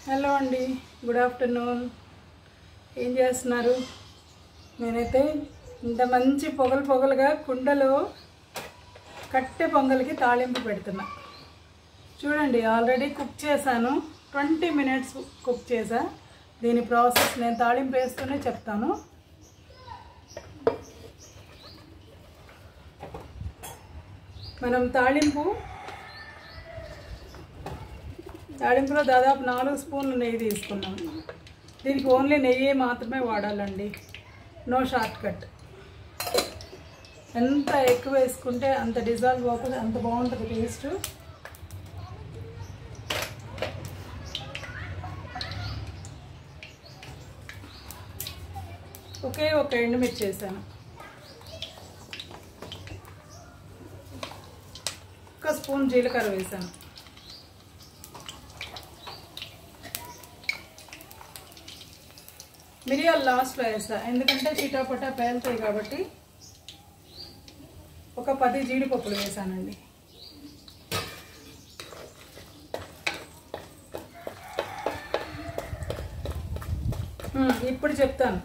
Hello అండి good afternoon ఏం చేస్తున్నారు నేనైతే ఇంత మంచి పొగలు పొగలుగా కుండలో కట్టె పొంగల్కి తాళింపు పెడుతున్నా చూడండి ఆల్రెడీ కుక్ చేశాను ట్వంటీ మినిట్స్ కుక్ చేసా దీని ప్రాసెస్ నేను తాళింపు వేస్తూనే చెప్తాను మనం తాళింపు తాళింపులో దాదాపు నాలుగు స్పూన్లు నెయ్యి తీసుకున్నాం దీనికి ఓన్లీ నెయ్యి మాత్రమే వాడాలండి నో షార్ట్ కట్ ఎంత ఎక్కువ వేసుకుంటే అంత డిజాల్వ్ అవుతుంది అంత బాగుంటుంది టేస్ట్ ఒకే ఒక ఎండుమిర్చి వేసాను ఒక స్పూన్ జీలకర్ర వేసాను మిరియాలు లాస్ట్లో వేస్తా ఎందుకంటే చిటాపటా పేలుతాయి కాబట్టి ఒక పది జీడిపప్పులు వేసానండి ఉమ్, ఇప్పుడు చెప్తాను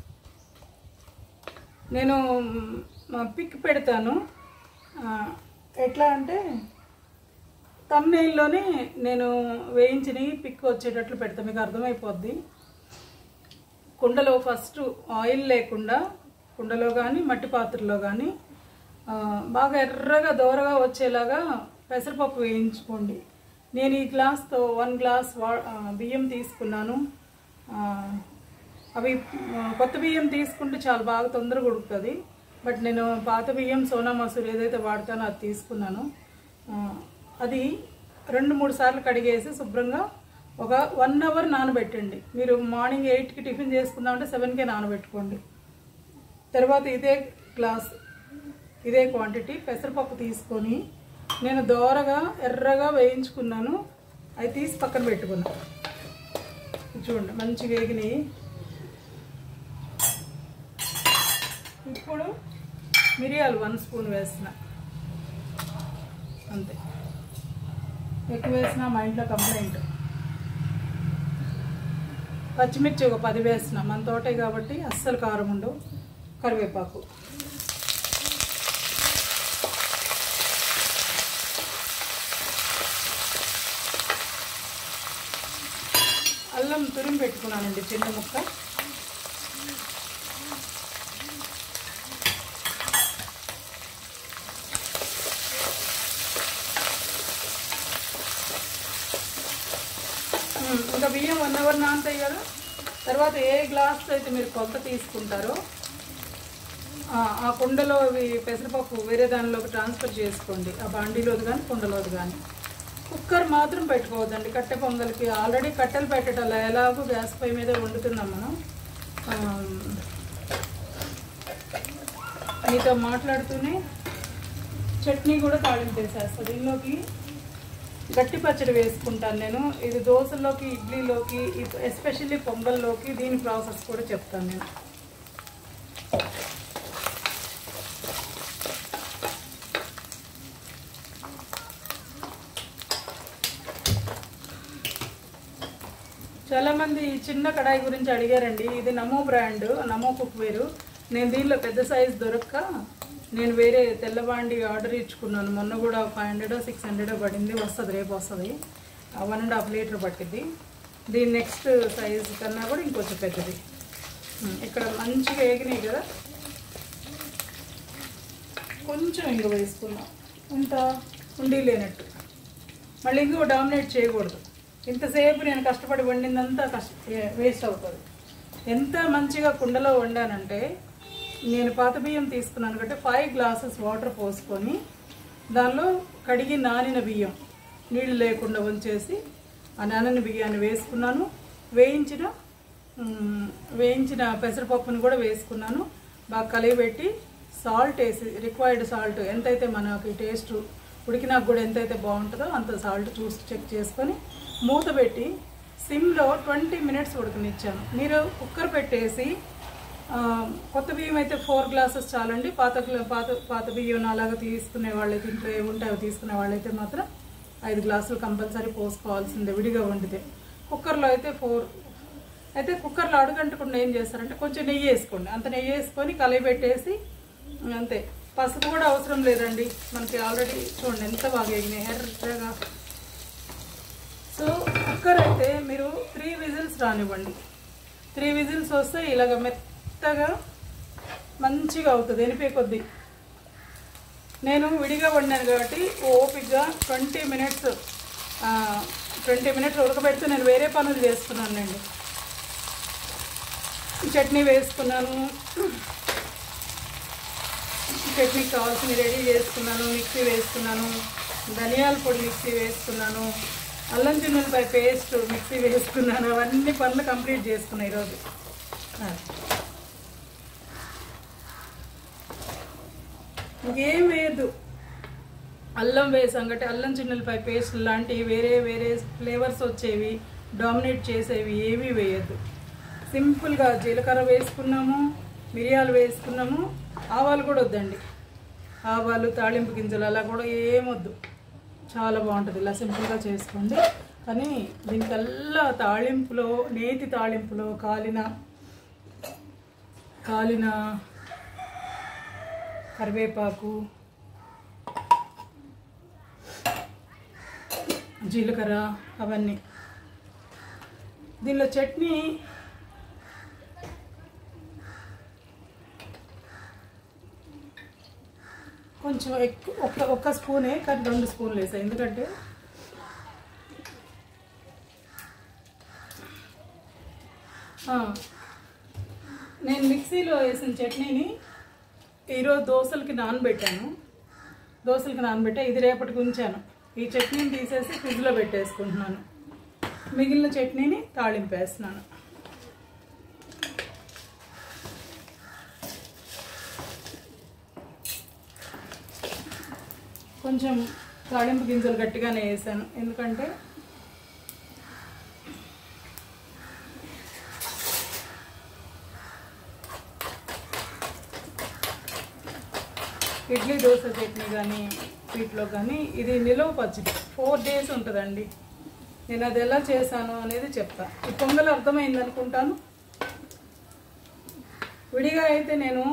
నేను మ్, మా పిక్ పెడతాను ఆ, ఎట్లా అంటే తమ్నేల్లోనే నేను వేయించినవి పిక్ వచ్చేటట్లు పెడతాను మీకు అర్థమైపోద్ది కుండలో ఫస్ట్ ఆయిల్ లేకుండా కుండలో కానీ మట్టి పాత్రలో కానీ ఆ, బాగా ఎర్రగా దోరగా వచ్చేలాగా పెసరపప్పు వేయించుకోండి నేను ఈ గ్లాస్తో వన్ గ్లాస్ వా ఆ, బియ్యం తీసుకున్నాను ఆ, అవి ఆ, కొత్త బియ్యం తీసుకుంటే చాలా బాగా తొందరగా ఉడుకుతుంది బట్ నేను పాత బియ్యం సోనా మసూరి ఏదైతే వాడతానో అది తీసుకున్నాను ఆ, అది రెండు మూడు సార్లు కడిగేసి శుభ్రంగా ఒక వన్ అవర్ నానబెట్టండి మీరు మార్నింగ్ ఎయిట్కి టిఫిన్ చేసుకుందామంటే సెవెన్కే నానబెట్టుకోండి తర్వాత ఇదే గ్లాస్ ఇదే క్వాంటిటీ పెసరపప్పు తీసుకొని నేను దోరగా ఎర్రగా వేయించుకున్నాను అవి తీసి పక్కన పెట్టుకున్నాను ఇది చూడండి మంచి వేగినాయి ఇప్పుడు మిరియాలు వన్ స్పూన్ వేసిన అంతే ఎక్కువ వేసినా మా ఇంట్లో కంప్లైంట్ పచ్చిమిర్చి ఒక పది వేసిన మన తోటే కాబట్టి అస్సలు కారం ఉండవు కరివేపాకు అల్లం తురిమి పెట్టుకున్నానండి చిన్న ముక్క ఉమ్, ఇంకా బియ్యం వన్ అవర్ నానుతాయి కదా తర్వాత ఏ గ్లాస్ అయితే మీరు కొలత తీసుకుంటారో ఆ, ఆ కుండలో ఇవి పెసరపప్పు వేరే దానిలోకి ట్రాన్స్ఫర్ చేసుకోండి ఆ బాండీలోది కానీ కుండలోది కానీ కుక్కర్ మాత్రం పెట్టుకోవద్దండి కట్టె పొంగల్కి ఆల్రెడీ కట్టెలు పెట్టడం ఎలాగో గ్యాస్ పొయ్యి మీద వండుతున్నాం మనం ఆ, మీతో మాట్లాడుతూనే చట్నీ కూడా తాళింపు వేసేస్తాను దీనిలోకి గట్టి పచ్చడి వేసుకుంటాను నేను ఇది దోశల్లోకి ఇడ్లీలోకి ఎస్పెషల్లీ పొంగల్లోకి దీని ప్రాసెస్ కూడా చెప్తాను నేను చాలామంది ఈ చిన్న కడాయి గురించి అడిగారండి ఇది నమో బ్రాండ్ నమో కుక్ వేరు నేను దీనిలో పెద్ద సైజ్ దొరక్క నేను వేరే తెల్లబాండి ఆర్డర్ ఇచ్చుకున్నాను మొన్న కూడా ఫైవ్ హండ్రెడ్ సిక్స్ హండ్రెడ్ పడింది వస్తుంది రేపు వస్తుంది వన్ అండ్ హాఫ్ లీటర్ పట్టింది దీని నెక్స్ట్ సైజ్ కన్నా కూడా ఇంకొంచెం పెద్దది ఉమ్, ఇక్కడ మంచిగా ఎగినాయి కదా కొంచెం ఇంక వేసుకుందాం ఇంత ఉండి లేనట్టు మళ్ళీ ఇంకో డామినేట్ చేయకూడదు ఇంతసేపు నేను కష్టపడి వండిందంతా కష్ట వేస్ట్ అవుతుంది ఎంత మంచిగా కుండలో వండానంటే నేను పాత బియ్యం తీసుకున్నాను కాబట్టి ఫైవ్ గ్లాసెస్ వాటర్ పోసుకొని దానిలో కడిగి నానిన బియ్యం నీళ్ళు లేకుండా ఉంచేసి ఆ నానిన బియ్యాన్ని వేసుకున్నాను వేయించిన మ్, వేయించిన పెసరపప్పుని కూడా వేసుకున్నాను బాగా కలిగిపెట్టి సాల్ట్ వేసి రిక్వైర్డ్ సాల్ట్ ఎంతైతే మనకి టేస్ట్ ఉడికినాక కూడా ఎంతైతే బాగుంటుందో అంత సాల్ట్ చూసి చెక్ చేసుకొని మూత పెట్టి సిమ్లో ట్వంటీ మినిట్స్ ఉడకనిచ్చాను మీరు కుక్కర్ పెట్టేసి ఆ, కొత్త బియ్యం అయితే ఫోర్ గ్లాసెస్ చాలండి పాత గ్లా- పాత పాత బియ్యం అలాగా తీసుకునే వాళ్ళైతే ఇంట్లో ఏమి ఉంటాయో తీసుకునే వాళ్ళైతే మాత్రం ఐదు గ్లాసులు కంపల్సరీ పోసుకోవాల్సిందే విడిగా వండితే కుక్కర్లో అయితే ఫోర్ అయితే కుక్కర్లో అడుగంటకుండా ఏం చేస్తారంటే కొంచెం నెయ్యి వేసుకోండి అంత నెయ్యి వేసుకొని కలయి పెట్టేసి అంతే పసుపు కూడా అవసరం లేదండి మనకి ఆల్రెడీ చూడండి ఎంత బాగా ఎగినాయి ఎర్రగా సో కుక్కర్ అయితే మీరు త్రీ విజిల్స్ రానివ్వండి త్రీ విజిల్స్ వస్తే ఇలాగ మెత్తగా మంచిగా అవుతుంది ఎనిపే కొద్దీ నేను విడిగా వండాను కాబట్టి ఓపిక్గా ట్వంటీ మినిట్స్ ట్వంటీ మినిట్స్ ఉడకబెడితే నేను వేరే పనులు చేస్తున్నానండి చట్నీ వేసుకున్నాను చట్నీకి కావాల్సినవి రెడీ చేసుకున్నాను మిక్సీ వేసుకున్నాను ధనియాల పొడి మిక్సీ వేసుకున్నాను అల్లం చిన్నులపై పేస్ట్ మిక్సీ వేసుకున్నాను అవన్నీ పనులు కంప్లీట్ చేసుకున్నాను ఈరోజు అది. ఇంకేం వేయద్దు అల్లం వేసాం కాబట్టి అల్లం చిన్నులపై పేస్ట్ లాంటివి వేరే వేరే ఫ్లేవర్స్ వచ్చేవి డామినేట్ చేసేవి ఏమీ వేయద్దు సింపుల్గా జీలకర్ర వేసుకున్నాము మిరియాలు వేసుకున్నాము ఆవాలు కూడా వద్దండి ఆవాలు తాళింపు గింజలు అలా కూడా ఏమొద్దు చాలా బాగుంటుంది ఇలా సింపుల్గా చేసుకోండి కానీ దీనికల్లా తాళింపులో నేతి తాళింపులో కాలిన కాలిన కరివేపాకు జీలకర్ర అవన్నీ దీనిలో చట్నీ కొంచెం ఎక్కువ ఒక్క ఒక్క స్పూనే కానీ రెండు స్పూన్లు వేసాయి ఎందుకంటే ఆ, నేను మిక్సీలో వేసిన చట్నీని ఈరోజు దోశలకి నానబెట్టాను దోశలకి నానబెట్టా ఇది రేపటికి ఉంచాను ఈ చట్నీని తీసేసి ఫ్రిడ్జ్లో పెట్టేసుకుంటున్నాను మిగిలిన చట్నీని తాళింపు వేస్తున్నాను కొంచెం తాళింపు గింజలు గట్టిగానే వేసాను ఎందుకంటే ఇడ్లీ దోశ చట్నీ కానీ వీటిలో కానీ ఇది నిలువ పచ్చడి ఫోర్ డేస్ ఉంటుందండి నేను అది ఎలా చేశాను అనేది చెప్తా ఈ పొంగల్ అర్థమైంది అనుకుంటాను విడిగా అయితే నేను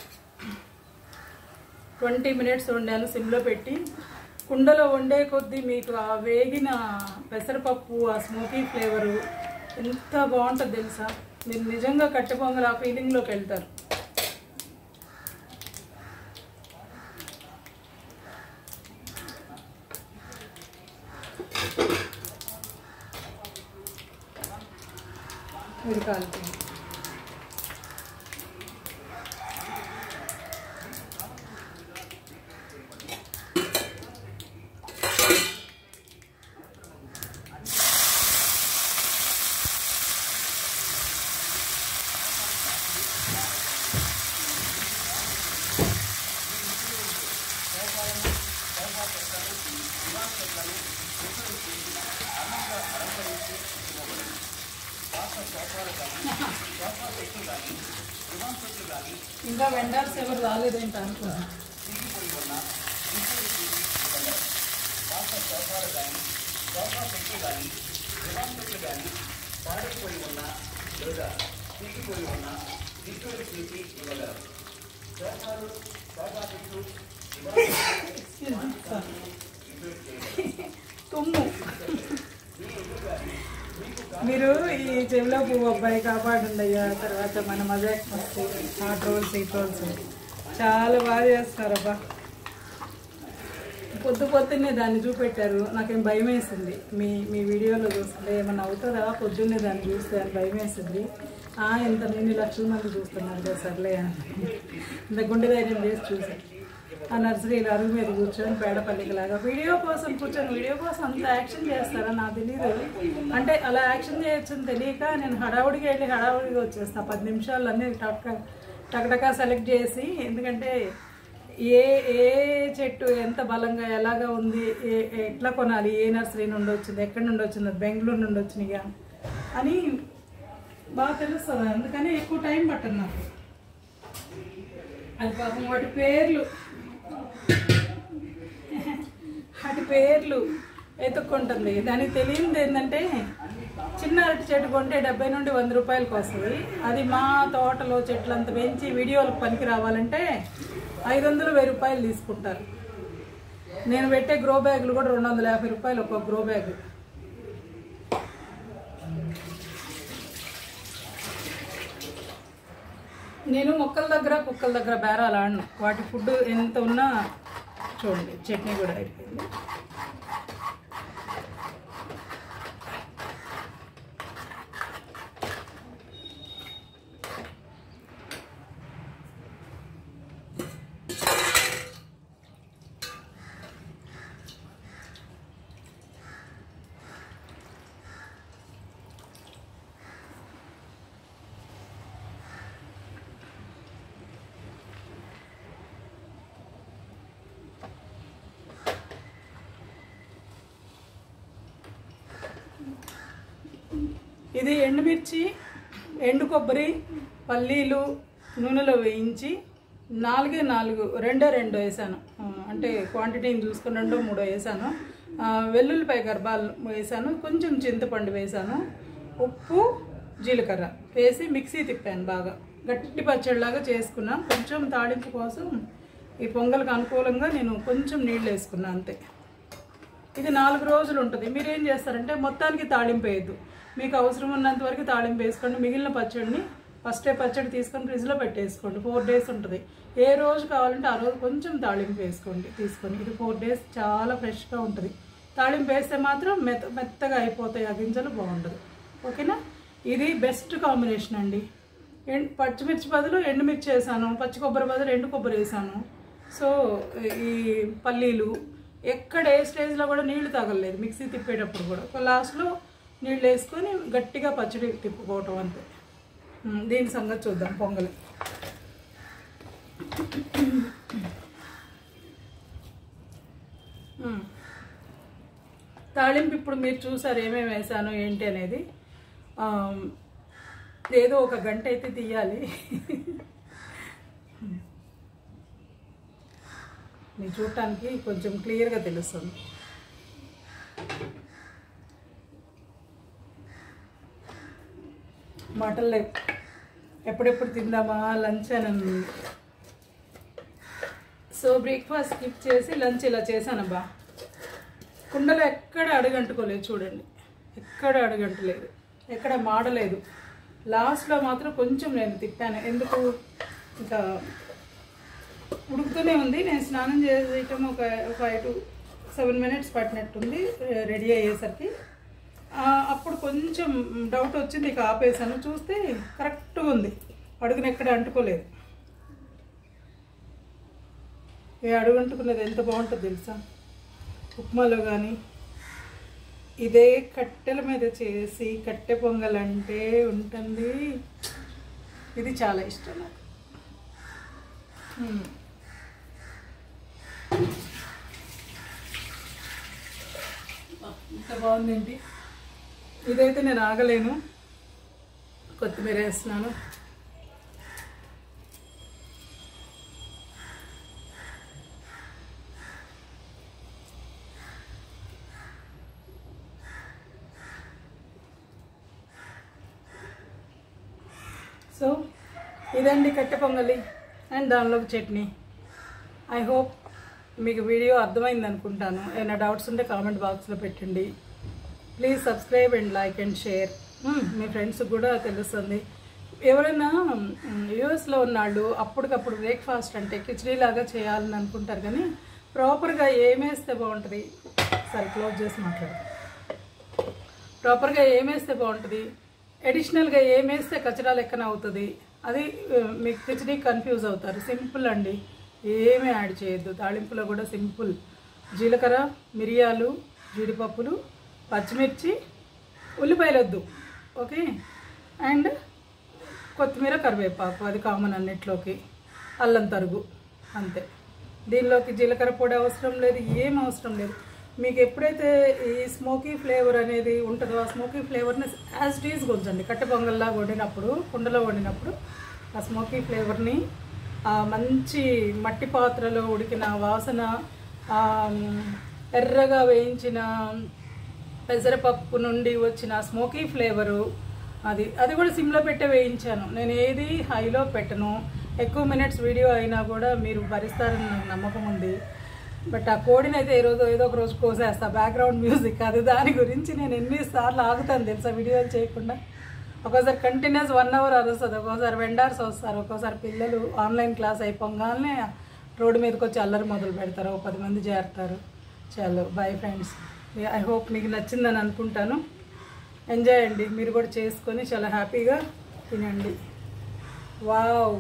ట్వంటీ మినిట్స్ వండాను సిమ్లో పెట్టి కుండలో వండే కొద్దీ మీకు ఆ వేగిన పెసరపప్పు ఆ స్మోకీ ఫ్లేవరు ఎంత బాగుంటుంది తెలుసా మీరు నిజంగా కట్టె పొంగల్ ఆ ఫీలింగ్లోకి వెళ్తారు ఇది కాలుతుంది ఇంకా వెండర్స్ ఎవరు రాలేదేంటి అనుకున్నా తుమ్ము మీరు ఈ చెవిలో పువ్వు అబ్బాయి కాపాడండి అయ్యా తర్వాత మన మజాక్ మస్తీ ఆ ట్రోల్స్ ఈ ట్రోల్స్ చాలా బాగా చేస్తారబ్బా పొద్దు పొద్దున్నే దాన్ని చూపెట్టారు నాకేం భయం వేసింది మీ మీ వీడియోలో చూస్తుంటే ఏమన్నా అవుతుందా పొద్దున్నే దాన్ని చూస్తే అని భయం వేసింది ఆ, ఇంత ఎన్ని లక్షల మంది చూస్తున్నారు కదా సర్లే అని ఇంత గుండె ధైర్యం చేసి చూసాను ఆ నర్సరీలో అరుగు మీద కూర్చొని పేడపల్లికి లాగా వీడియో కోసం కూర్చొని వీడియో కోసం అంత యాక్షన్ చేస్తారా నాకు తెలియదు అంటే అలా యాక్షన్ చేయొచ్చని తెలియక నేను హడావుడిగా వెళ్ళి హడావుడిగా వచ్చేస్తా పది నిమిషాలు అన్నీ టక్ టకటకా సెలెక్ట్ చేసి ఎందుకంటే ఏ ఏ చెట్టు ఎంత బలంగా ఎలాగా ఉంది ఏ ఎట్లా కొనాలి ఏ నర్సరీ నుండి వచ్చింది ఎక్కడి నుండి వచ్చింది బెంగళూరు నుండి వచ్చినాయిగా అని బాగా తెలుస్తుంది అందుకని ఎక్కువ టైం పట్టదు నాకు అది పాపం వాటి పేర్లు వాటి పేర్లు ఎత్తుక్కుంటుంది దానికి తెలియంది ఏంటంటే చిన్న అరటి చెట్టు కొంటే డెబ్బై నుండి వంద రూపాయలకి వస్తుంది అది మా తోటలో చెట్లంతా పెంచి వీడియోలకు పనికి రావాలంటే ఐదు వందలు వెయ్యి రూపాయలు తీసుకుంటారు నేను పెట్టే గ్రో బ్యాగులు కూడా రెండు వందల యాభై రూపాయలు ఒక్కొక్క గ్రో బ్యాగ్ నేను మొక్కల దగ్గర కుక్కల దగ్గర బేరాలు ఆడను వాటి ఫుడ్ ఎంత ఉన్నా చూడండి చట్నీ కూడా అయిపోయింది ఇది ఎండుమిర్చి ఎండు కొబ్బరి పల్లీలు నూనెలో వేయించి నాలుగే నాలుగు రెండో రెండో వేసాను ఆ, అంటే క్వాంటిటీని చూసుకుని రెండో మూడో వేసాను ఆ, వెల్లుల్లిపాయ గర్భాలు వేసాను కొంచెం చింతపండు వేసాను ఉప్పు జీలకర్ర వేసి మిక్సీ తిప్పాను బాగా గట్టి పచ్చడిలాగా చేసుకున్నాను కొంచెం తాడింపు కోసం ఈ పొంగల్కి అనుకూలంగా నేను కొంచెం నీళ్ళు వేసుకున్నాను అంతే ఇది నాలుగు రోజులు ఉంటుంది మీరు ఏం చేస్తారంటే మొత్తానికి తాళింపు వేయద్దు మీకు అవసరం ఉన్నంత వరకు తాళింపు వేసుకోండి మిగిలిన పచ్చడిని ఫస్టే పచ్చడి తీసుకొని ఫ్రిడ్జ్లో పెట్టేసుకోండి ఫోర్ డేస్ ఉంటుంది ఏ రోజు కావాలంటే ఆ రోజు కొంచెం తాళింపు వేసుకోండి తీసుకొని ఇది ఫోర్ డేస్ చాలా ఫ్రెష్గా ఉంటుంది తాళింపు వేస్తే మాత్రం మెత్త మెత్తగా అయిపోతాయి ఆ గింజలు బాగుంటుంది ఓకేనా ఇది బెస్ట్ కాంబినేషన్ అండి ఎండ్ పచ్చిమిర్చి బదులు ఎండుమిర్చి వేసాను పచ్చి కొబ్బరి బదులు ఎండు కొబ్బరి వేసాను సో ఈ పల్లీలు ఎక్కడ ఏ స్టేజ్లో కూడా నీళ్లు తగలలేదు మిక్సీ తిప్పేటప్పుడు కూడా ఒక లాస్ట్లో నీళ్ళు వేసుకొని గట్టిగా పచ్చడి తిప్పుకోవటం అంతే ఉమ్, దీని సంగతి చూద్దాం పొంగలి ఉమ్. తాళింపు ఇప్పుడు మీరు చూసారు ఏమేమి వేసాను ఏంటి అనేది ఆమ్, ఏదో ఒక గంట అయితే తీయాలి మీరు చూడటానికి కొంచెం క్లియర్గా తెలుస్తుంది మాటలు లేవు ఎప్పుడెప్పుడు తిందామా లంచ్ అని ఉంది సో బ్రేక్ఫాస్ట్ స్కిప్ చేసి లంచ్ ఇలా చేశానబ్బా కుండలో ఎక్కడ అడుగంటుకోలేదు చూడండి ఎక్కడ అడుగంటలేదు ఎక్కడ మాడలేదు లాస్ట్లో మాత్రం కొంచెం నేను తిప్పాను ఎందుకు ఇంకా ఉడుకుతూనే ఉంది నేను స్నానం చేయటం ఒక ఫైవ్ టు సెవెన్ మినిట్స్ పట్టినట్టుంది రెడీ అయ్యేసరికి ఆ, అప్పుడు కొంచెం డౌట్ వచ్చింది ఇక ఆపేసాను చూస్తే కరెక్ట్గా ఉంది అడుగున ఎక్కడ అంటుకోలేదు ఏ అడుగు అంటుకున్నది ఎంత బాగుంటుంది తెలుసా ఉప్మాలో కానీ ఇదే కట్టెల మీద చేసి కట్టె పొంగల్ అంటే ఉంటుంది ఇది చాలా ఇష్టం నాకు మ్మ్. ఇంత బాగుందేంటి ఇదైతే నేను ఆగలేను కొత్తిమీర వేస్తున్నాను సో ఇదండి కట్టె పొంగలి అండ్ దానిలోకి చట్నీ ఐ హోప్ మీకు వీడియో అర్థమైంది అనుకుంటాను ఏమైనా డౌట్స్ ఉంటే కామెంట్ బాక్స్లో పెట్టండి please subscribe and like and share మీ ఫ్రెండ్స్కి కూడా తెలుస్తుంది ఎవరైనా యూఎస్లో ఉన్నాళ్ళు అప్పటికప్పుడు బ్రేక్ఫాస్ట్ అంటే కిచడీ లాగా చేయాలని అనుకుంటారు కానీ ప్రాపర్గా ఏమేస్తే బాగుంటుంది సరే క్లోజ్ చేసి మాట్లాడు ప్రాపర్గా ఏమేస్తే బాగుంటుంది అడిషనల్గా ఏమేస్తే కచరా లెక్కన అవుతుంది అది ఆ, మీకు కిచడీ కన్ఫ్యూజ్ అవుతారు సింపుల్ అండి ఏమీ యాడ్ చేయొద్దు తాళింపులో కూడా సింపుల్ జీలకర్ర మిరియాలు జీడిపప్పులు పచ్చిమిర్చి ఉల్లిపాయలు వద్దు ఓకే అండ్ కొత్తిమీర కరివేపాకు అది కామన్ అన్నిట్లోకి అల్లం తరుగు అంతే దీనిలోకి జీలకర్ర పొడి అవసరం లేదు ఏం అవసరం లేదు మీకు ఎప్పుడైతే ఈ స్మోకీ ఫ్లేవర్ అనేది ఉంటుందో ఆ స్మోకీ ఫ్లేవర్ని యాజ్ టీజ్గా ఉంచండి కట్టె పొంగల్లా వండినప్పుడు కుండలో వండినప్పుడు ఆ స్మోకీ ఫ్లేవర్ని ఆ మంచి మట్టి పాత్రలో ఉడికిన వాసన ఆ ఎర్రగా వేయించిన పెసరపప్పు నుండి వచ్చిన స్మోకీ ఫ్లేవరు అది అది కూడా సిమ్లో పెట్టే వేయించాను నేను ఏది హైలో పెట్టను ఎక్కువ మినిట్స్ వీడియో అయినా కూడా మీరు భరిస్తారని నాకు నమ్మకం ఉంది బట్ ఆ కోడిని అయితే ఈరోజు ఏదో ఒక రోజు కోసేస్తా బ్యాక్గ్రౌండ్ మ్యూజిక్ అది దాని గురించి నేను ఎన్నిసార్లు ఆగుతాను తెలుసా వీడియో చేయకుండా ఒక్కోసారి కంటిన్యూస్ వన్ అవర్ అరుస్తుంది ఒక్కోసారి వెండార్స్ వస్తారు ఒక్కోసారి పిల్లలు ఆన్లైన్ క్లాస్ అయిపోగానే రోడ్డు మీదకి వచ్చి అల్లరి మొదలు పెడతారు ఒక పది మంది చేరుతారు చలో బాయ్ ఫ్రెండ్స్ ఐ హోప్ మీకు నచ్చిందని అనుకుంటాను ఎంజాయ్ అండి మీరు కూడా చేసుకొని చాలా హ్యాపీగా తినండి వావ్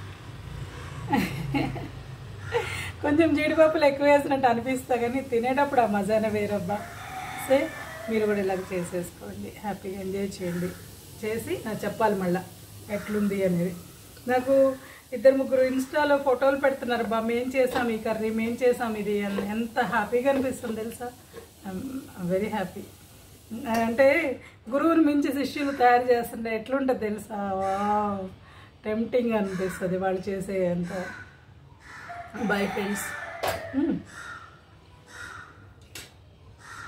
కొంచెం జీడిపప్పులు ఎక్కువ వేసినట్టు అనిపిస్తా కానీ తినేటప్పుడు ఆ మజానే వేరబ్బా సే మీరు కూడా ఇలాగ చేసేసుకోండి హ్యాపీగా ఎంజాయ్ చేయండి చేసి నాకు చెప్పాలి మళ్ళీ ఎట్లుంది అనేది నాకు ఇద్దరు ముగ్గురు ఇన్స్టాలో ఫోటోలు పెడుతున్నారు బా మేం చేసాం ఈ కర్రీ మేం చేసాం ఇది అని ఎంత హ్యాపీగా అనిపిస్తుంది తెలుసా వెరీ హ్యాపీ అంటే గురువుని మించి శిష్యులు తయారు చేస్తుంటే ఎట్లుంటుంది తెలుసా వావ్ టెంప్టింగ్ అనిపిస్తుంది వాళ్ళు చేసే అంత bye friends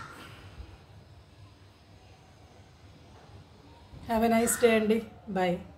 have a nice day అండి బాయ్